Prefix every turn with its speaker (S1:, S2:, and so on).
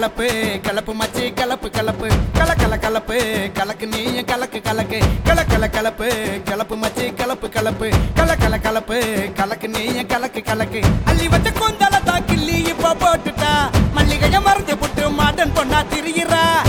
S1: கலப்பு கலப்பு மச்சி கலப்பு கலப்பு கல கல கலப்பு கலக்கு நீயும் கலக்கு கலக்கு கல கல கலப்பு கலப்பு மச்சி கலப்பு கலப்பு கல கல கலப்பு கலக்கு நீயும் கலக்கு கலக்கு அள்ளி வச்ச கூந்தல தான் கிள்ளி இப்ப போட்டுட்டா மல்லிகைய மறைஞ்சு புட்டு மாடன் பொண்ணா திரியிறா